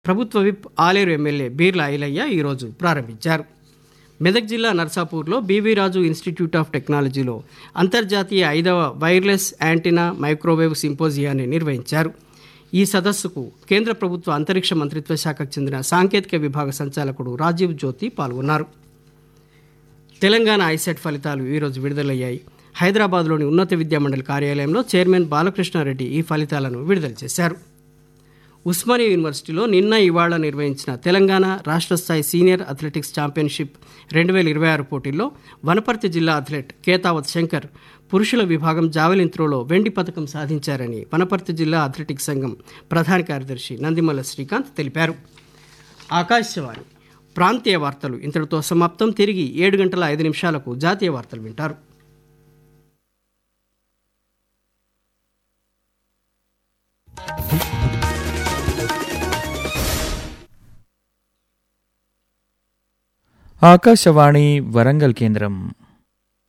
ప్రభుత్వ whip Aleru MLA Beerla Ilaiah ఈరోజు ప్రారంభించారు మెదక్ జిల్లా నర్సాపూర్లో బీవీ రాజు ఇన్స్టిట్యూట్ ఆఫ్ టెక్నాలజీలో అంతర్జాతీయ ఐదవ వైర్లెస్ యాంటీనా మైక్రోవేవ్ సింపోజియాన్ని నిర్వహించారు ఈ సదస్సుకు కేంద్ర ప్రభుత్వ అంతరిక్ష మంత్రిత్వ శాఖకు చెందిన సాంకేతిక విభాగ సంచాలకుడు రాజీవ్ జ్యోతి పాల్గొన్నారు తెలంగాణ ఐసెట్ ఫలితాలు ఈరోజు విడుదలయ్యాయి హైదరాబాద్లోని ఉన్నత విద్యామండలి కార్యాలయంలో చైర్మన్ బాలకృష్ణారెడ్డి ఈ ఫలితాలను విడుదల చేశారు ఉస్మానియా యూనివర్సిటీలో నిన్న ఇవాళ నిర్వహించిన తెలంగాణ రాష్ట్ర స్థాయి సీనియర్ అథ్లెటిక్స్ ఛాంపియన్షిప్ రెండు వేల ఇరవై ఆరు పోటీల్లో వనపర్తి జిల్లా అథ్లెట్ కేతావత్ శంకర్ పురుషుల విభాగం జావెలిన్ త్రోలో వెండి పథకం సాధించారని వనపర్తి జిల్లా అథ్లెటిక్స్ సంఘం ప్రధాన కార్యదర్శి నందిమల్ల శ్రీకాంత్ తెలిపారు ఆకాశవాణి ప్రాంతీయ వార్తలు ఇంతటితో సమాప్తం తిరిగి ఏడు గంటల ఐదు నిమిషాలకు జాతీయ వార్తలు వింటారు ఆకాశవాణి వరంగల్ కేంద్రం